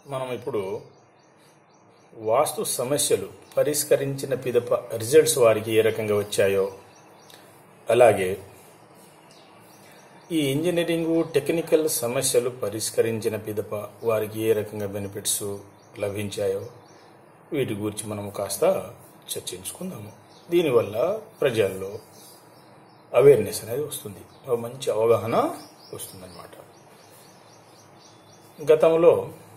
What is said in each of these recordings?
మనం ఇప్పుడు వాస్తు సమస్యలు పరిష్కరించిన పిదప రిజల్ట్స్ వారికి ఏ రకంగా వచ్చాయో అలాగే ఈ ఇంజనీరింగ్ టెక్నికల్ సమస్యలు పరిష్కరించిన పిదప వారికి ఏ రకంగా బెనిఫిట్స్ లభించాయో వీటి గురించి మనం కాస్త చర్చించుకుందాము దీనివల్ల ప్రజల్లో అవేర్నెస్ అనేది వస్తుంది ఒక మంచి అవగాహన వస్తుందన్నమాట గతంలో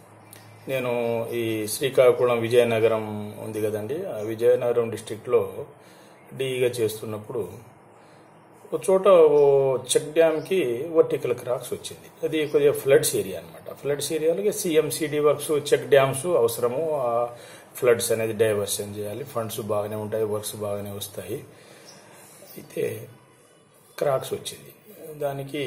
నేను ఈ శ్రీకాకుళం విజయనగరం ఉంది కదండి ఆ విజయనగరం డిస్టిక్లో డీగా చేస్తున్నప్పుడు ఒక చోట ఓ చెక్ డ్యామ్కి వర్టికల్ క్రాక్స్ వచ్చింది అది కొద్దిగా ఫ్లడ్స్ ఏరియా అనమాట ఫ్లడ్స్ ఏరియాలో సిఎంసిడి వర్క్స్ చెక్ డ్యామ్స్ అవసరము ఆ ఫ్లడ్స్ అనేది డైవర్షన్ చేయాలి ఫండ్స్ బాగానే ఉంటాయి వర్క్స్ బాగానే వస్తాయి అయితే క్రాక్స్ వచ్చింది దానికి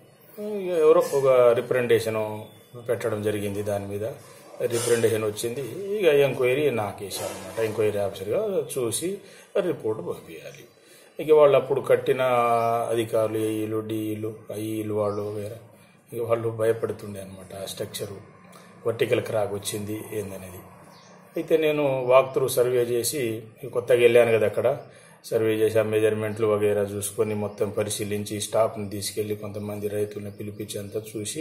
ఎవరో ఒక రిప్రజెంటేషన్ పెట్టడం జరిగింది దాని మీద రిప్రజెంటేషన్ వచ్చింది ఇక ఎంక్వైరీ నాకు వేసారనమాట ఎంక్వైరీ ఆఫీసర్గా చూసి రిపోర్ట్ పంపించాలి ఇక వాళ్ళు అప్పుడు కట్టిన అధికారులు ఏఈలు డిఈలు ఐఈలు వాళ్ళు వేరే ఇక వాళ్ళు భయపడుతుండే అనమాట ఆ స్ట్రక్చరు వర్టికల్ క్రాక్ వచ్చింది ఏందనేది అయితే నేను వాక్ త్రూ సర్వే చేసి కొత్తగా వెళ్ళాను కదా అక్కడ సర్వే చేసి ఆ మెజర్మెంట్లు వగైరా చూసుకొని మొత్తం పరిశీలించి స్టాఫ్ని తీసుకెళ్ళి కొంతమంది రైతులను పిలిపించి అంతా చూసి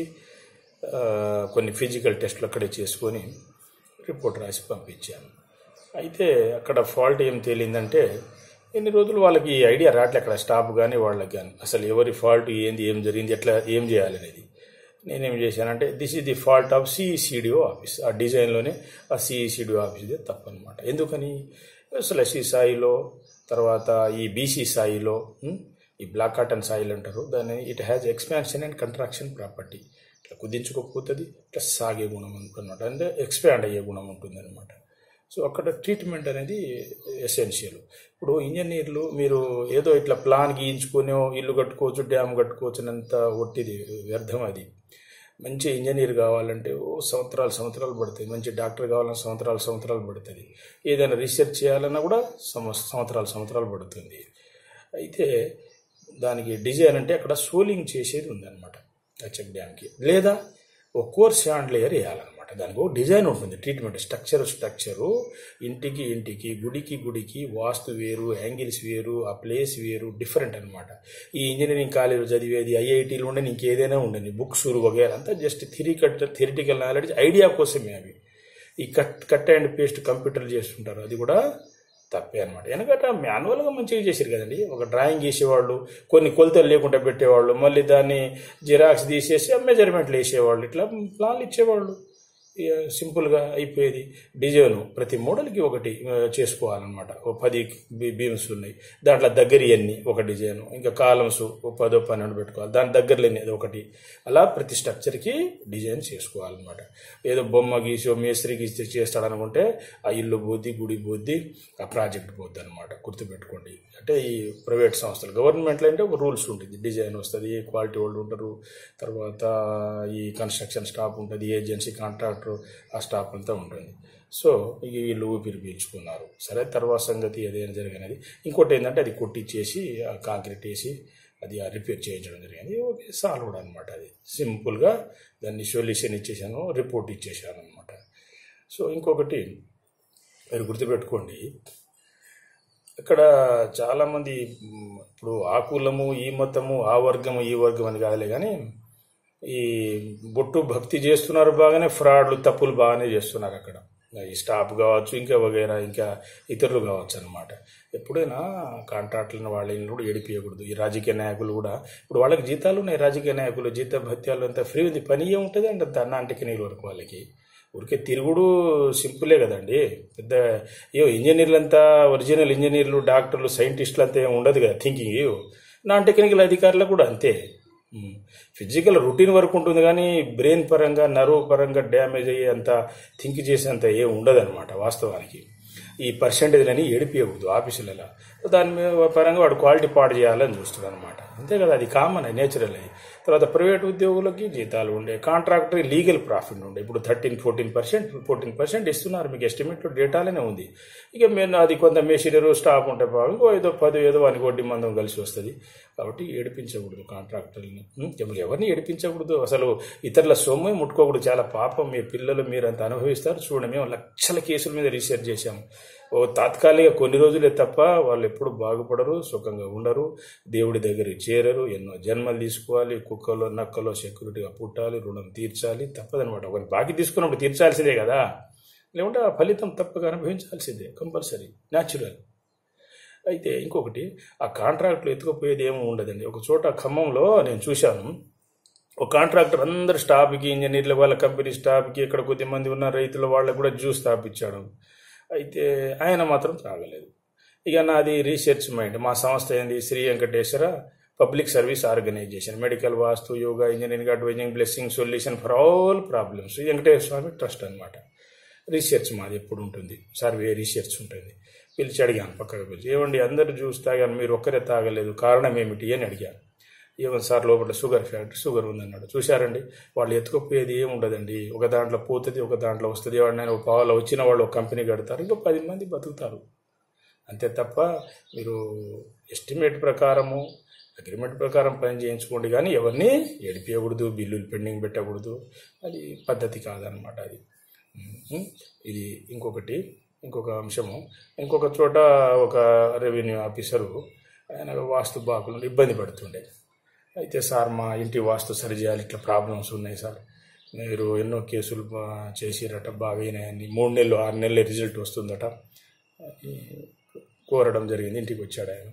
ఆ, కొన్ని ఫిజికల్ టెస్ట్లు అక్కడే చేసుకొని రిపోర్ట్ రాసి పంపించాను అయితే అక్కడ ఫాల్ట్ ఏం తేలిందంటే ఎన్ని రోజులు వాళ్ళకి ఈ ఐడియా రావట్లే అక్కడ స్టాఫ్ కానీ వాళ్ళకి కానీ అసలు ఎవరి ఫాల్ట్ ఏంది ఏం జరిగింది ఎట్లా ఏం చేయాలనేది నేనేం చేశానంటే this is the fault of CECDO office ఆ డిజైన్లోనే ఆ సిఈసిడిఓ ఆఫీస్దే తప్పనమాట ఎందుకని అసలు ఎస్సీ స్థాయిలో తర్వాత ఈ బీసీ స్థాయిలో ఉమ్, ఈ బ్లాక్ కాటన్ సాయిల్ అంటారు దాన్ని it has expansion and contraction property ఇట్లా కుదించుకోకపోతుంది ఇట్లా సాగే గుణం అనమాట అంటే ఎక్స్పాండ్ అయ్యే గుణం ఉంటుంది అనమాట సో అక్కడ ట్రీట్మెంట్ అనేది ఎసెన్షియల్ ఇప్పుడు ఇంజనీర్లు మీరు ఏదో ఇట్లా ప్లాన్ గీయించుకొని ఇల్లు కట్టుకోవచ్చు డ్యామ్ కట్టుకోవచ్చు అనంత ఒట్టిది వ్యర్థం అది మంచి ఇంజనీర్ కావాలంటే ఓ సంవత్సరాలు సంవత్సరాలు పడుతుంది మంచి డాక్టర్ కావాలన్నా సంవత్సరాలు సంవత్సరాలు పడుతుంది ఏదైనా రీసెర్చ్ చేయాలన్నా కూడా సంవ- సంవత్సరాలు సంవత్సరాలు పడుతుంది అయితే దానికి డిజైన్ అంటే అక్కడ సోలింగ్ చేసేది ఉందన్నమాట ఆ చెక్ డ్యామ్కి లేదా ఒక కోర్ శాండ్ లేయర్ వేయాలన్నమాట దానికి ఒక డిజైన్ ఉంటుంది ట్రీట్మెంట్ స్ట్రక్చర్ స్ట్రక్చరు ఇంటికి ఇంటికి గుడికి గుడికి వాస్తు వేరు యాంగిల్స్ వేరు ఆ ప్లేస్ వేరు డిఫరెంట్ అనమాట ఈ ఇంజనీరింగ్ కాలేజ్ చదివేది ఐఐటీలు ఉండని ఇంకేదైనా ఉండని బుక్స్ వగేరా అంతా just theory cut theoretical knowledge idea కోసమే అవి ఈ కట్ కట్ అండ్ పేస్ట్ కంప్యూటర్లు చేస్తుంటారు అది కూడా తప్పే అనమాట ఎందుకంటే మాన్యువల్గా మంచిగా చేశారు కదండి ఒక డ్రాయింగ్ వేసేవాళ్ళు కొన్ని కొలతలు లేకుండా పెట్టేవాళ్ళు మళ్ళీ దాన్ని జిరాక్స్ తీసేసి మెజర్మెంట్లు వేసేవాళ్ళు ఇట్లా ప్లాన్లు ఇచ్చేవాళ్ళు ఇక సింపుల్గా అయిపోయేది డిజైన్ ప్రతి మోడల్కి ఒకటి ఆ, చేసుకోవాలన్నమాట ఓ పది బీ- బీమ్స్ ఉన్నాయి దాంట్లో దగ్గర ఎన్ని ఒక డిజైన్ ఇంకా కాలమ్స్ ఓ పదో పన్నెండు పెట్టుకోవాలి దాని దగ్గరలో ఎన్ని అది ఒకటి అలా ప్రతి స్ట్రక్చర్కి డిజైన్ చేసుకోవాలన్నమాట ఏదో బొమ్మ గీసి మేస్త్రి గీసి చేస్తాడనుకుంటే ఆ ఇల్లు పోద్ది గుడి పోద్ది ఆ ప్రాజెక్ట్ పోద్ది అనమాట గుర్తుపెట్టుకోండి అంటే ఈ ప్రైవేట్ సంస్థలు గవర్నమెంట్లో అంటే ఒక రూల్స్ ఉంటుంది డిజైన్ వస్తుంది క్వాలిటీ వాళ్ళు ఉంటారు తర్వాత ఈ కన్స్ట్రక్షన్ స్టాఫ్ ఉంటుంది ఏజెన్సీ కాంట్రాక్టర్ ఆ స్టాఫ్ అంతా ఉంటుంది సో ఇక వీళ్ళు ఊపిరి పీల్చుకున్నారు సరే తర్వాత సంగతి ఏదైనా జరిగినది ఇంకోటి ఏంటంటే అది కొట్టిచ్చేసి ఆ కాంక్రీట్ వేసి అది ఆ రిపేర్ చేయించడం జరిగింది ఓకే సాల్వ్ అనమాట అది సింపుల్గా దాన్ని సొల్యూషన్ ఇచ్చేసాను రిపోర్ట్ ఇచ్చేసాను అనమాట సో ఇంకొకటి మీరు గుర్తుపెట్టుకోండి ఇక్కడ చాలామంది మ్, ఇప్పుడు ఆ కులము ఈ మతము ఆ వర్గము ఈ వర్గం అని కాదులే కానీ ఈ బొట్టు భక్తి చేస్తున్నారు బాగానే ఫ్రాడ్లు తప్పులు బాగానే చేస్తున్నారు అక్కడ ఈ స్టాఫ్ కావచ్చు ఇంకా వగైరా ఇంకా ఇతరులు కావచ్చు అనమాట ఎప్పుడైనా కాంట్రాక్టులను వాళ్ళని కూడా ఏడిపియకూడదు ఈ రాజకీయ నాయకులు కూడా ఇప్పుడు వాళ్ళకి జీతాలు ఉన్నాయి రాజకీయ నాయకులు జీత భత్యాలు అంతా ఫ్రీ ఉంది పని ఏముంటుంది అంటే దన్న అంటికి నీళ్ళు వరకు వాళ్ళకి ఊరికే తిరుగుడు సింపులే కదండి పెద్ద ఏ ఇంజనీర్లు అంతా ఒరిజినల్ ఇంజనీర్లు డాక్టర్లు సైంటిస్టులు అంతా ఏం ఉండదు కదా థింకింగ్ నాన్ టెక్నికల్ అధికారులు కూడా అంతే ఫిజికల్ రొటీన్ వర్క్ ఉంటుంది కానీ బ్రెయిన్ పరంగా నర్వ్ పరంగా డ్యామేజ్ అయ్యే అంత థింక్ చేసేంత ఏం ఉండదన్నమాట వాస్తవానికి ఈ పర్సంటేజ్లని ఏడిపియకూడదు ఆఫీసులలో దాని మీద పరంగా వాడు క్వాలిటీ పాడు చేయాలని చూస్తాడు అనమాట అంతే కదా అది కామన్ నేచురల్ అది తర్వాత ప్రైవేట్ ఉద్యోగులకి జీతాలు ఉండే కాంట్రాక్టర్ లీగల్ ప్రాఫిట్ ఉండే ఇప్పుడు thirteen fourteen percent fourteen percent ఇస్తున్నారు మీకు ఎస్టిమేట్లో డేటాలోనే ఉంది ఇక మేము అది కొంత మెషినరీ స్టాక్ ఉంటే బాగా ఇంకో ఏదో పది ఏదో వానికి వడ్డీ మందం కలిసి వస్తుంది కాబట్టి ఏడిపించకూడదు కాంట్రాక్టర్ని ఉం? ఎవరు- ఎవరిని ఏడిపించకూడదు అసలు ఇతరుల సొమ్మే ముట్టుకోకూడదు చాలా పాపం మీ పిల్లలు మీరు అంత అనుభవిస్తారు చూడండి మేము లక్షల కేసుల మీద రీసెర్చ్ చేశాము ఓ తాత్కాలిక కొన్ని రోజులే తప్ప వాళ్ళు ఎప్పుడు బాగుపడరు సుఖంగా ఉండరు దేవుడి దగ్గరికి చేరరు ఎన్నో జన్మలు తీసుకోవాలి కుక్కలో నక్కలో సెక్యూరిటీగా పుట్టాలి రుణం తీర్చాలి తప్పదనమాట ఒకరి బాకీ తీసుకున్నప్పుడు తీర్చాల్సిందే కదా లేకుంటే ఆ ఫలితం తప్పక అనుభవించాల్సిందే కంపల్సరీ న్యాచురల్ అయితే ఇంకొకటి ఆ కాంట్రాక్ట్లు ఎత్తుకుపోయేది ఏమీ ఉండదండి ఒక చోట ఖమ్మంలో నేను చూశాను ఒక కాంట్రాక్టర్ అందరు స్టాఫ్కి ఇంజనీర్ల వాళ్ళ కంపెనీ స్టాఫ్కి ఇక్కడ కొద్దిమంది ఉన్న రైతుల వాళ్ళకు కూడా జ్యూస్ తాపిచ్చాడు అయితే ఆయన మాత్రం తాగలేదు ఇక నాది రీసెర్చ్ మైండ్ మా సంస్థ ఏంది Shri Venkateswara public service organisation medical vastu yoga engineering advising blessing solution for all problems Venkateswara Swami trust అనమాట రీసెర్చ్ మాది ఎప్పుడు ఉంటుంది సర్వే రీసెర్చ్ ఉంటుంది పిలిచి అడిగాను పక్కకు పిలిచి ఏమండి అందరు జ్యూస్ తాగాను మీరు ఒక్కరే తాగలేదు కారణం ఏమిటి అని అడిగాను ఏమని సార్ లోపల షుగర్ ఫ్యాక్టరీ షుగర్ ఉందన్నాడు చూశారండి వాళ్ళు ఎత్తుకుపోయేది ఏమి ఉండదండి ఒక దాంట్లో పోతుంది ఒక దాంట్లో వస్తుంది ఎవరినైనా ఒక పావులో వచ్చిన వాళ్ళు ఒక కంపెనీ కడతారు ఇంకా పది మంది బతుకుతారు అంతే తప్ప మీరు ఎస్టిమేట్ ప్రకారము అగ్రిమెంట్ ప్రకారం పని చేయించుకోండి కానీ ఎవరిని ఏడిపించకూడదు బిల్లులు పెండింగ్ పెట్టకూడదు అది పద్ధతి కాదనమాట అది ఉం. ఇది ఇంకొకటి ఇంకొక అంశము ఇంకొక చోట ఒక రెవెన్యూ ఆఫీసరు ఆయన వాస్తు బాకులు ఇబ్బంది పడుతుండే అయితే సార్ మా ఇంటి వాస్తు సరి చేయాలి ఇట్లా ప్రాబ్లమ్స్ ఉన్నాయి సార్ మీరు ఎన్నో కేసులు బా- చేసిరట బాగైనాయని మూడు నెలలు ఆరు నెలల రిజల్ట్ వస్తుందట అని కోరడం జరిగింది ఇంటికి వచ్చాడు ఆయన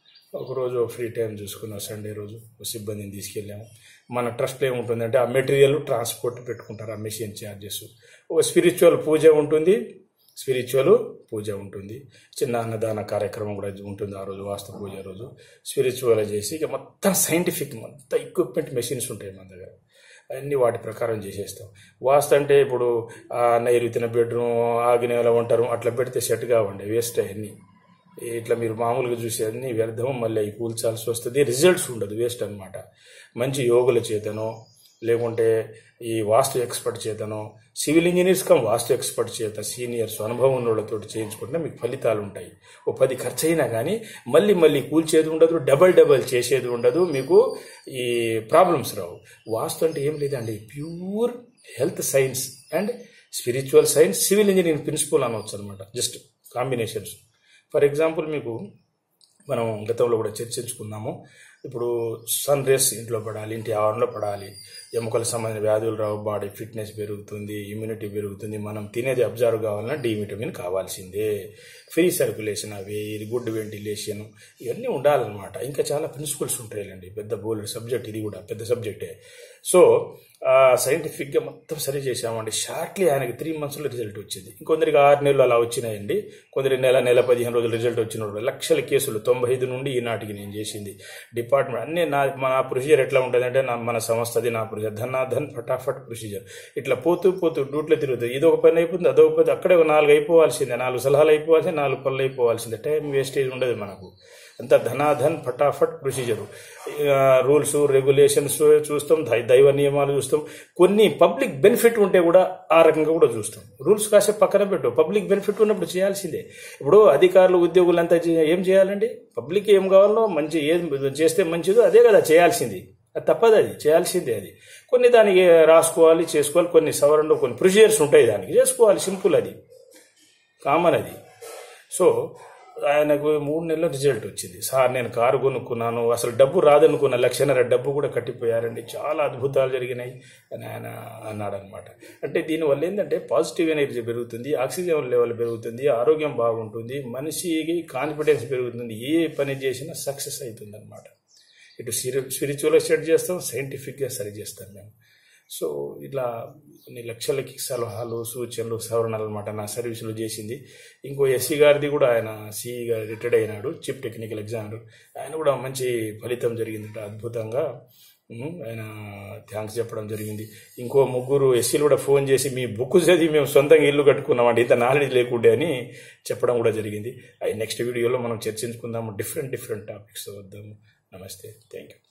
ఒకరోజు ఫ్రీ టైం చూసుకున్న సండే రోజు ఒక సిబ్బందిని తీసుకెళ్ళాము మన ట్రస్ట్లో ఏముంటుందంటే ఆ మెటీరియల్ ట్రాన్స్పోర్ట్ పెట్టుకుంటారు ఆ మెషిన్ ఛార్జెస్ ఒక స్పిరిచువల్ పూజ ఉంటుంది స్పిరిచువల్ పూజ ఉంటుంది చిన్న అన్నదాన కార్యక్రమం కూడా ఉంటుంది ఆ రోజు వాస్తు పూజ రోజు స్పిరిచువల్ చేసి ఇక మొత్తం సైంటిఫిక్ మొత్తం ఎక్విప్మెంట్ మెషిన్స్ ఉంటాయి మన దగ్గర అన్ని వాటి ప్రకారం చేసేస్తాం వాస్తు అంటే ఇప్పుడు ఆ నైరుతిన బెడ్రూమ్ ఆగ్నేయాల ఉంటారు అట్లా పెడితే సెట్ కావండి వేస్ట్ అవన్నీ ఇట్లా మీరు మామూలుగా చూసే అన్ని వ్యర్థం మళ్ళీ అవి కూల్చాల్సి వస్తుంది రిజల్ట్స్ ఉండదు వేస్ట్ అన్నమాట మంచి యోగుల చేతనో లేకుంటే ఈ వాస్తు ఎక్స్పర్ట్ చేతనో civil engineers cum vastu expert చేత సీనియర్స్ అనుభవం ఉన్నోళ్ళతో చేయించుకుంటే మీకు ఫలితాలు ఉంటాయి ఓ పది ఖర్చు అయినా కానీ మళ్ళీ మళ్ళీ కూల్చేది ఉండదు డబల్ డబల్ చేసేది ఉండదు మీకు ఈ ప్రాబ్లమ్స్ రావు వాస్తు అంటే ఏం లేదండి pure health science and spiritual science civil engineering principle అనవచ్చు అనమాట జస్ట్ కాంబినేషన్స్ ఫర్ ఎగ్జాంపుల్ మీకు మనం గతంలో కూడా చర్చించుకున్నాము ఇప్పుడు సన్ రేస్ ఇంట్లో పడాలి ఇంటి ఆవరణలో పడాలి ఎముకలకు సంబంధించిన వ్యాధులు రావు బాడీ ఫిట్నెస్ పెరుగుతుంది ఇమ్యూనిటీ పెరుగుతుంది మనం తినేది అబ్జర్వ్ కావాలన్నా డి విటమిన్ కావాల్సిందే ఫ్రీ సర్క్యులేషన్ అవి గుడ్ వెంటిలేషన్ ఇవన్నీ ఉండాలన్నమాట ఇంకా చాలా ప్రిన్సిపల్స్ ఉంటాయండి పెద్ద బోల్డ్ సబ్జెక్ట్ ఇది కూడా పెద్ద సబ్జెక్టే సో సైంటిఫిక్గా మొత్తం సరి చేసామండి షార్ట్లీ ఆయనకి త్రీ మంత్స్లో రిజల్ట్ వచ్చింది ఇంకొందరికి ఆరు నెలలు అలా వచ్చినాయండి కొందరి నెల నెల పదిహేను రోజులు రిజల్ట్ వచ్చిన లక్షల కేసులు తొంభై ఐదు నుండి ఈనాటికి నేను చేసింది డిపార్ట్మెంట్ అన్ని నా మన ప్రొసీజర్ ఎట్లా ఉంటుందంటే నా మన సంస్థది నా ప్రొసీజర్ ధనాధన్ ఫటాఫట్ ప్రొసీజర్ ఇట్లా పోతూ పోతూ డ్యూట్లో తిరుగుతుంది ఇది ఒక పని అయిపోతుంది అదొక పని అక్కడే ఒక నాలుగు అయిపోవాల్సిందే నాలుగు సలహాలు అయిపోవాల్సిందే నాలుగు పనులు అయిపోవాల్సిందే టైం వేస్టేజ్ ఉండదు మనకు అంత ధనాధన్ ఫటాఫట్ ప్రొసీజరు రూల్స్ రెగ్యులేషన్స్ చూస్తాం దై- దైవ నియమాలు చూస్తాం కొన్ని పబ్లిక్ బెనిఫిట్ ఉంటే కూడా ఆ రకంగా కూడా చూస్తాం రూల్స్ కాసేపు పక్కన పెట్టు పబ్లిక్ బెనిఫిట్ ఉన్నప్పుడు చేయాల్సిందే ఇప్పుడు అధికారులు ఉద్యోగులంతా చే- ఏం చేయాలండి పబ్లిక్ ఏం కావాలో మంచి ఏం చేస్తే మంచిదో అదే కదా చేయాల్సింది అది తప్పదు అది చేయాల్సిందే అది కొన్ని దానికి రాసుకోవాలి చేసుకోవాలి కొన్ని సవరణలు కొన్ని ప్రొసీజర్స్ ఉంటాయి దానికి చేసుకోవాలి సింపుల్ అది కామన్ అది సో ఆయనకు మూడు నెలల రిజల్ట్ వచ్చింది సార్ నేను కారు కొనుక్కున్నాను అసలు డబ్బు రాదనుకున్న లక్షన్నర డబ్బు కూడా కట్టిపోయారండి చాలా అద్భుతాలు జరిగినాయి అని ఆయన అన్నాడు అనమాట అంటే దీనివల్ల ఏంటంటే పాజిటివ్ ఎనర్జీ పెరుగుతుంది ఆక్సిజన్ లెవెల్ పెరుగుతుంది ఆరోగ్యం బాగుంటుంది మనిషికి కాన్ఫిడెన్స్ పెరుగుతుంది ఏ పని చేసినా సక్సెస్ అవుతుంది అనమాట ఇటు స్పిరిచువల్గా సెట్ చేస్తాం సైంటిఫిక్గా సరి చేస్తాం మేము సో ఇట్లా కొన్ని లక్షలకి సలహాలు సూచనలు సవరణలు అనమాట నా సర్వీసులు చేసింది ఇంకో ఎస్సీ గారిది కూడా ఆయన సిఈగా రిటైర్డ్ అయినాడు చీఫ్ టెక్నికల్ ఎగ్జామినర్ ఆయన కూడా మంచి ఫలితం జరిగిందట అద్భుతంగా ఉమ్, ఆయన థ్యాంక్స్ చెప్పడం జరిగింది ఇంకో ముగ్గురు ఎస్సీలు కూడా ఫోన్ చేసి మీ బుక్ చదివి మేము సొంతంగా ఇల్లు కట్టుకున్నామండి ఇంత నాలెడ్జ్ లేకుండే అని చెప్పడం కూడా జరిగింది అవి నెక్స్ట్ వీడియోలో మనం చర్చించుకుందాము డిఫరెంట్ డిఫరెంట్ టాపిక్స్ వద్దాము నమస్తే థ్యాంక్ యూ